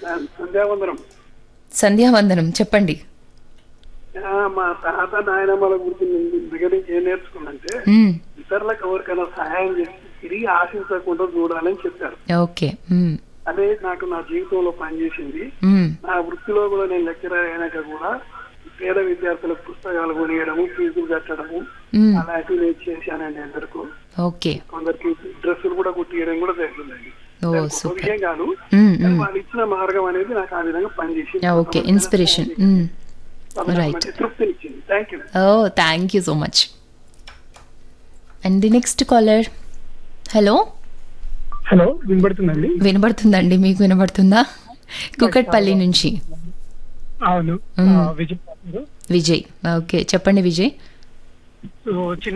సంధ్యావందనం సంధ్యావందనం చెప్పండి ఆ, మా తాత నాయనమ్మల గురించి నేను దగ్గర నుంచి ఏం నేర్చుకున్నంటే మ్మ్. ఇతరులకు ఎవరికైనా సహాయం చేసి తిరిగి ఆశించకుండా చూడాలని చెప్పారు ఓకే మ్మ్. అదే నాకు నా జీవితంలో పనిచేసింది మ్మ్. నా వృత్తిలో కూడా నేను లెక్చరర్ అయినాక కూడా పేద విద్యార్థులకు పుస్తకాలు కొనియడము ఫీజులు కట్టడము మ్మ్. అలాంటివి నేను చేశానండి అందరికీ ఓకే కొందరికి డ్రెస్సులు కూడా కుట్టియడం కూడా జరిగిందండి ఓ దానికి గొప్ప సూపర్ విషయం కాదు మ్మ్, కానీ మ్మ్. వాళ్ళు ఇచ్చిన మార్గం అనేది నాకు ఆ విధంగా పనిచేసింది యా, ఓకే ఇన్స్పిరేషన్ మ్మ్. నాకు రైట్. మంచి తృప్తినిచ్చింది thank you oh thank you so much and the next caller hello hello వినబడుతుందండి వినబడుతుందండి మీకు వినబడుతుందా కుకట్పల్లి నుంచి అవును మ్మ్. ఆ, విజయ్ గారు. విజయ్ ఓకే చెప్పండి విజయ్ సో చిన్న